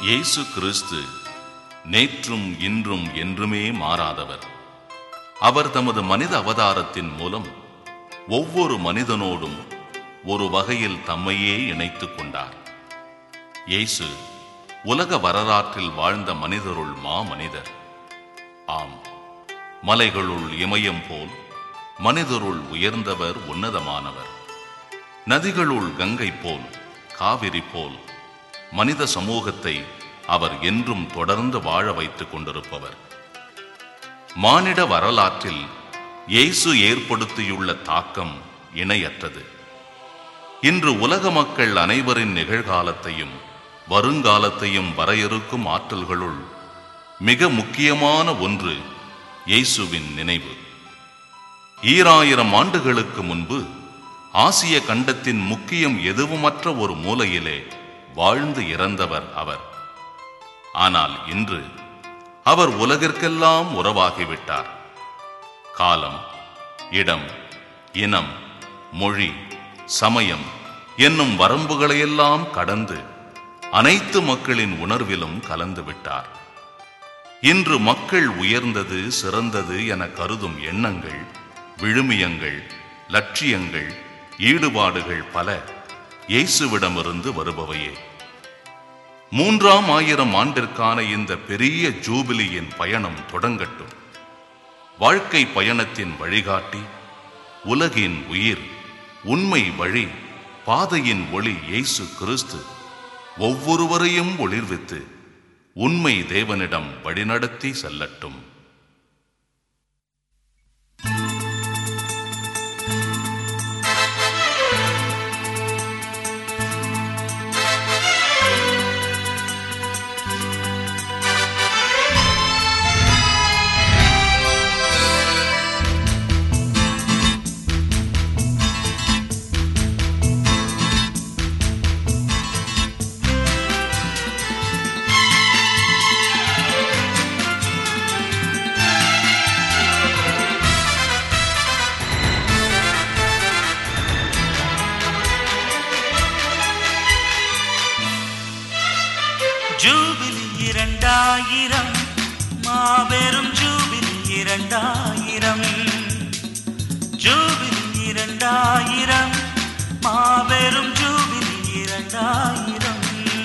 இயேசு கிறிஸ்து நேற்றும் இன்றும் என்றுமே மாறாதவர் அவர் தமது மனித அவதாரத்தின் மூலம் ஒவ்வொரு மனிதனோடும் ஒரு வகையில் தம்மையே இணைத்துக் கொண்டார் இயேசு உலக வரலாற்றில் வாழ்ந்த மனிதருள் மா மனிதர் ஆம் மலைகளுள் இமயம் போல் மனிதருள் உயர்ந்தவர் உன்னதமானவர் நதிகளுள் கங்கை போல் காவிரி போல் மனித சமூகத்தை அவர் என்றும் தொடர்ந்து வாழ வைத்துக் கொண்டிருப்பவர் மானிட வரலாற்றில் இயேசு ஏற்படுத்தியுள்ள தாக்கம் இணையற்றது இன்று உலக மக்கள் அனைவரின் நிகழ்காலத்தையும் வருங்காலத்தையும் வரையறுக்கும் ஆற்றல்களுள் மிக முக்கியமான ஒன்று இயேசுவின் நினைவு ஈராயிரம் ஆண்டுகளுக்கு முன்பு ஆசிய கண்டத்தின் முக்கியம் எதுவுமற்ற ஒரு மூலையிலே வாழ்ந்து இறந்தவர் அவர் ஆனால் இன்று அவர் உலகிற்கெல்லாம் உறவாகிவிட்டார் காலம் இடம் இனம் மொழி சமயம் என்னும் வரம்புகளையெல்லாம் கடந்து அனைத்து மக்களின் உணர்விலும் கலந்து விட்டார் இன்று மக்கள் உயர்ந்தது சிறந்தது என கருதும் எண்ணங்கள் விழுமியங்கள் லட்சியங்கள் ஈடுபாடுகள் பல இயேசுவிடமிருந்து வருபவையே மூன்றாம் ஆயிரம் ஆண்டிற்கான இந்த பெரிய ஜூபிலியின் பயணம் தொடங்கட்டும் வாழ்க்கை பயணத்தின் வழிகாட்டி உலகின் உயிர் உண்மை வழி பாதையின் ஒளி இயேசு கிறிஸ்து ஒவ்வொருவரையும் ஒளிர்வித்து உண்மை தேவனிடம் வழிநடத்தி செல்லட்டும் ஜூபிலி இரண்டாயிரம் மாபெரும் ஜூபிலி இரண்டாயிரம் ஜூபிலி இரண்டாயிரம் மாபெரும் ஜூபிலி இரண்டாயிரம்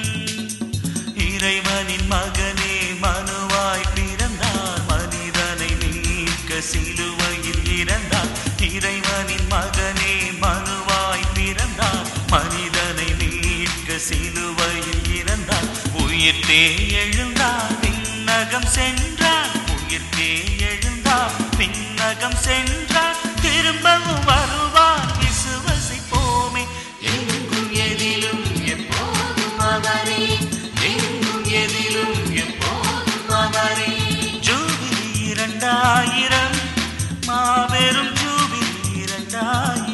இறைவனின் மகனே மனுவாய் பிறந்தார் மனிதனை மீட்க சிலுவையில் இறந்தார் இறைவனின் மகனே மனுவாய் பிறந்தார் மனிதனை மீட்க சிலுவையில் இறந்தார் உயிர்த்தே எழுந்தார் விண்ணகம் சென்றார் உயிர்த்தே எழுந்தார் விண்ணகம் சென்றார் திரும்பவும் வருவார் விசுவசிப்போமே எங்கும் எதிலும் எப்போதும் அவரே எங்கும் எதிலும் எப்போதும் அவரே ஜூபிலி இரண்டாயிரம் மாபெரும் ஜூபிலி இரண்டாயிரம்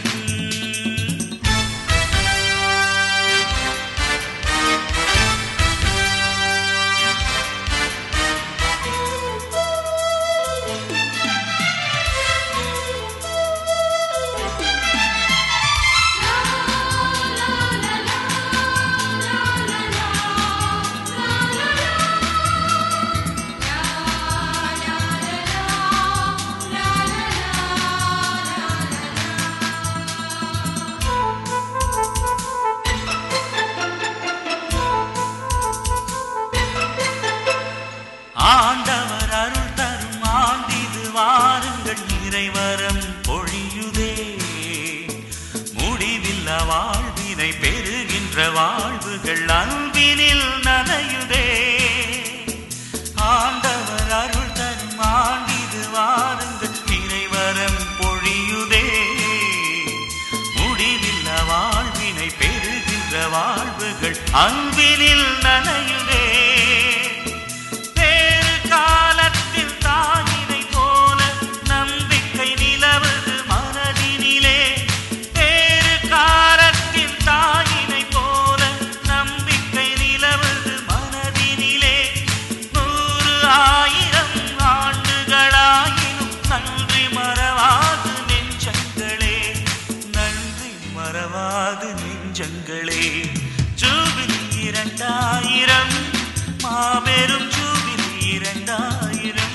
ஆண்டவர் அருள் தரும் ஆண்டிது வாருங்கள் இறைவரம் பொழியுதே முடிவில்ல வாழ்வினை பெறுகின்ற வாழ்வுகள் அன்பினில் நனையுதே ஆண்டவர் அருள் தரும் ஆண்டிது வாருங்கள் இறைவரம் பொழியுதே முடிவில்ல வாழ்வினை பெறுகின்ற வாழ்வுகள் அன்பினில் நனையுதே வேறு காலத்தில் தாயினை போல நம்பிக்கை நிலவது மனதினிலே வேறு காலத்தில் தாயினை போல நம்பிக்கை நிலவது மனதினிலே நூறு ஆயிரம் ஆண்டுகளாயினும் நன்றி மறவாது நெஞ்சங்களே நன்றி மறவாது நெஞ்சங்களே ஜூபிலி இரண்டாயிரம் மாபெரும் ஜூபிலி இரண்டாயிரம்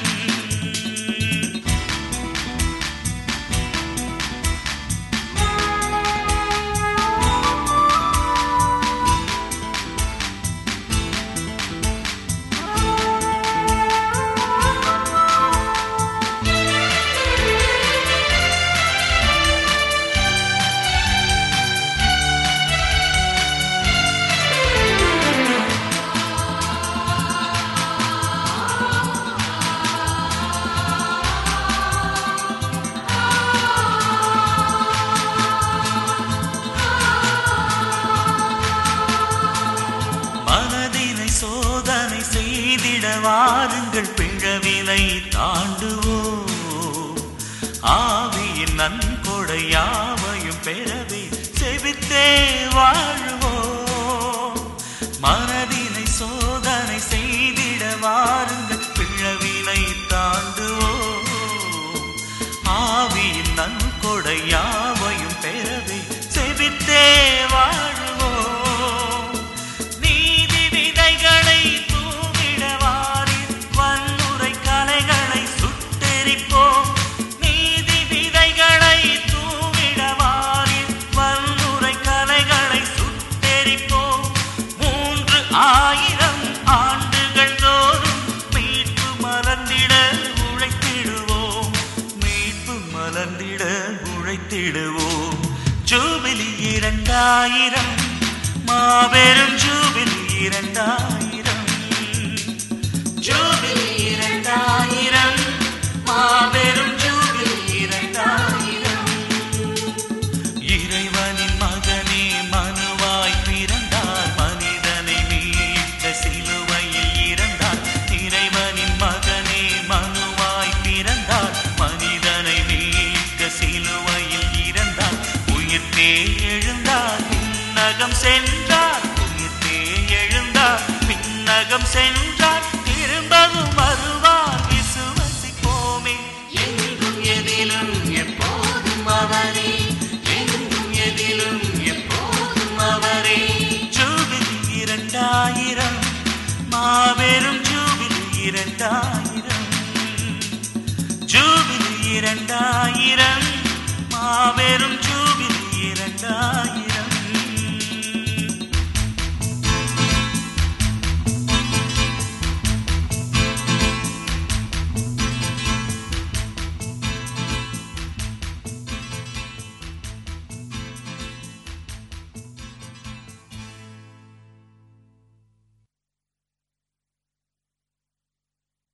மனதினை சோதனை செய்திட வாருங்கள் பிழவினை தாண்டுவோம் ஆவியின் நன்கொடை யாவையும் பெறவே செவித்தே வாழ்வோம் மனதினை சோதனை செய்திட வாருங்கள் பிழவினை தாண்டுவோம் ஆவியின் நன்கொடை யாவையும் பெறவே செவித்தே வாழ்வோம் நீதி விதைகளை தூவிடவாரில் வன்முறை கலைகளை சுட்டெரிப்போம் நீதி விதைகளை தூவிடவாரில் வன்முறை கலைகளை சுட்டெரிப்போம் மூன்று ஆயிரம் ஆண்டுகள் தோறும் மீட்பு மலர்ந்திட உழைத்திடுவோம் மீட்பு மலர்ந்திட உழைத்திடுவோம் ஜூபிலி இரண்டாயிரம் மாபெரும் ஜூபிலி இரண்டாயிரம் ஜூபிலி இரண்டாயிரம் மாபெரும் ஜூபிலி இரண்டாயிரம் இறைவனின் மகனே மனுவாய் பிறந்தார் மனிதனை மீட்க சிலுவையில் இறந்தார் இறைவனின் மகனே மனுவாய் பிறந்தார் மனிதனை மீட்க சிலுவையில் இறந்தார் உயிர்த்தே எழுந்தார் விண்ணகம் சென்றார் உயிர்த்தே எழுந்தார் விண்ணகம் சென்றார் திரும்பவும் வருவார் விசுவசிப்போமே எங்கும் எதிலும் எப்போதும் அவரே எங்கும் எதிலும் எப்போதும் அவரே ஜூபிலி இரண்டாயிரம் மாபெரும் ஜூபிலி இரண்டாயிரம்